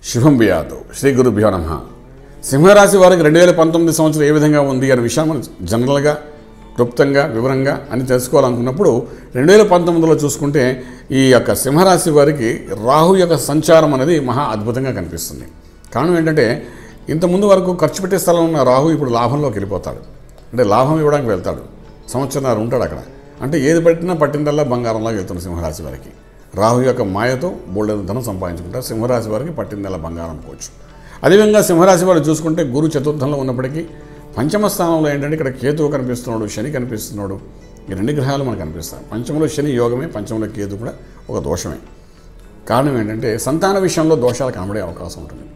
శుభం బియాదు శ్రీ గురుభ్యో నమ సింహరాశి వారికి రెండు వేల పంతొమ్మిది సంవత్సరం ఏ విధంగా ఉంది అనే విషయాన్ని మనం జనరల్గా క్లుప్తంగా వివరంగా అని తెలుసుకోవాలనుకున్నప్పుడు రెండు వేల పంతొమ్మిదిలో చూసుకుంటే ఈ యొక్క సింహరాశి వారికి రాహు యొక్క సంచారం అనేది మహా అద్భుతంగా కనిపిస్తుంది కారణం ఏంటంటే ఇంతకుముందు వరకు ఖర్చు పెట్టే స్థలం ఉన్న రాహు ఇప్పుడు లాభంలోకి వెళ్ళిపోతాడు అంటే లాభం ఇవ్వడానికి వెళ్తాడు సంవత్సరాలు ఉంటాడు అక్కడ అంటే ఏది పట్టినా పట్టిందల్లా బంగారంలాగా వెళ్తుంది సింహరాశి వారికి రాహు యొక్క మాయతో బోల్డెన్ ధనం సంపాదించుకుంటారు సింహరాశి వారికి పట్టిందల్లా బంగారం అనుకోవచ్చు అదేవిధంగా సింహరాశి వారు చూసుకుంటే గురు చతుర్థంలో ఉన్నప్పటికీ పంచమ స్థానంలో ఏంటంటే ఇక్కడ కేతువు కనిపిస్తున్నాడు శని కనిపిస్తున్నాడు ఈ రెండు గ్రహాలు మనకు కనిపిస్తాయి పంచమలో శని యోగమే పంచమలో కేతు కూడా ఒక దోషమే కారణం ఏంటంటే సంతాన విషయంలో దోషాలు కనబడే అవకాశం ఉంటుంది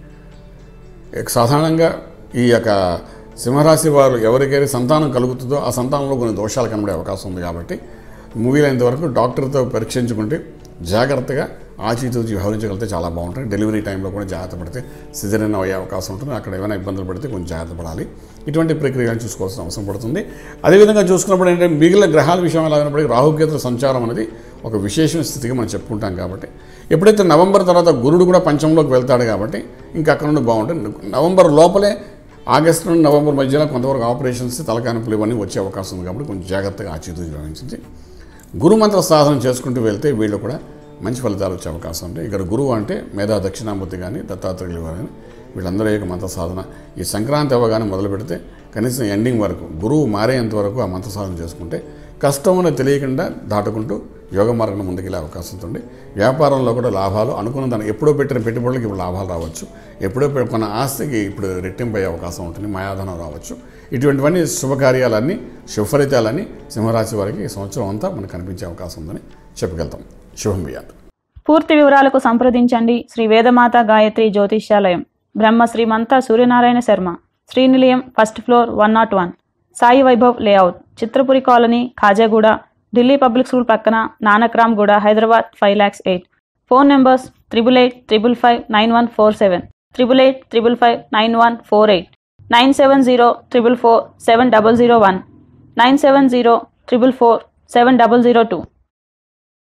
ఇక సాధారణంగా ఈ యొక్క సింహరాశి వారు ఎవరికైతే సంతానం కలుగుతుందో ఆ సంతానంలో కొన్ని దోషాలు కనబడే అవకాశం ఉంది కాబట్టి వీలైనంత వరకు డాక్టర్తో పరీక్షించుకుంటే జాగ్రత్తగా ఆచితూచి వ్యవహరించగలిగితే చాలా బాగుంటుంది డెలివరీ టైంలో కూడా జాగ్రత్త పడితే సిజరీన్ అయ్యే అవకాశం ఉంటుంది అక్కడ ఏమైనా ఇబ్బందులు పడితే కొంచెం జాగ్రత్త పడాలి ఇటువంటి ప్రక్రియలు చూసుకోవాల్సిన అవసరం పడుతుంది అదేవిధంగా చూసుకున్నప్పుడు ఏంటంటే మిగిలిన గ్రహాల విషయం ఎలా ఉన్నప్పటికీ రాహుకేతుల సంచారం అనేది ఒక విశేషమైన స్థితిగా మనం చెప్పుకుంటాం కాబట్టి ఎప్పుడైతే నవంబర్ తర్వాత గురుడు కూడా పంచంలోకి వెళ్తాడు కాబట్టి ఇంకా అక్కడ నుండి బాగుంటుంది నవంబర్ లోపలే ఆగస్టు నుండి నవంబర్ మధ్యలో కొంతవరకు ఆపరేషన్స్ తలకానిపులు ఇవన్నీ వచ్చే అవకాశం ఉంది కాబట్టి కొంచెం జాగ్రత్తగా ఆచితూచి వ్యవహరించింది గురుమంత్ర సాధన చేసుకుంటూ వెళ్తే వీళ్ళు కూడా మంచి ఫలితాలు వచ్చే అవకాశం ఉంది ఇక్కడ గురువు అంటే మేధా దక్షిణామూర్తి కానీ దత్తాత్రేయులు కానీ వీళ్ళందరూ యొక్క మంత్ర సాధన ఈ సంక్రాంతి అవ్వగానే మొదలు పెడితే కనీసం ఎండింగ్ వరకు గురువు మారేంత వరకు ఆ మంత్ర సాధన చేసుకుంటే కష్టం అనేది తెలియకుండా దాటుకుంటూ యోగ మార్గం ముందుకెళ్ళే అవకాశం ఉంటుంది వ్యాపారంలో కూడా లాభాలు అనుకున్న దాన్ని ఎప్పుడో పెట్టిన పెట్టుబడులకు ఇప్పుడు లాభాలు రావచ్చు ఎప్పుడో పె- కొన్న ఆస్తికి ఇప్పుడు రెట్టింపు అయ్యే అవకాశం ఉంటుంది మాయాధనం రావచ్చు ఇటువంటివన్నీ శుభకార్యాలన్నీ శుభఫలితాలన్నీ సింహరాశి వారికి ఈ సంవత్సరం అంతా మనకు కనిపించే అవకాశం ఉందని చెప్పగలుగుతాం శుభం బియ్యాలు పూర్తి వివరాలకు సంప్రదించండి Shri Vedamata Gayatri Jyotishyalayam Brahma Srimanta Suryanarayana Sharma Srinilayam first floor one nought one Sai Vaibhav layout Chitrapuri colony Khajaguda Delhi public school పక్కన Nanakramguda Hyderabad five lakhs eight phone numbers triple eight triple five nine one four seven triple eight triple five nine one four eight nine seven zero triple four seven double zero one nine seven zero triple four seven double zero two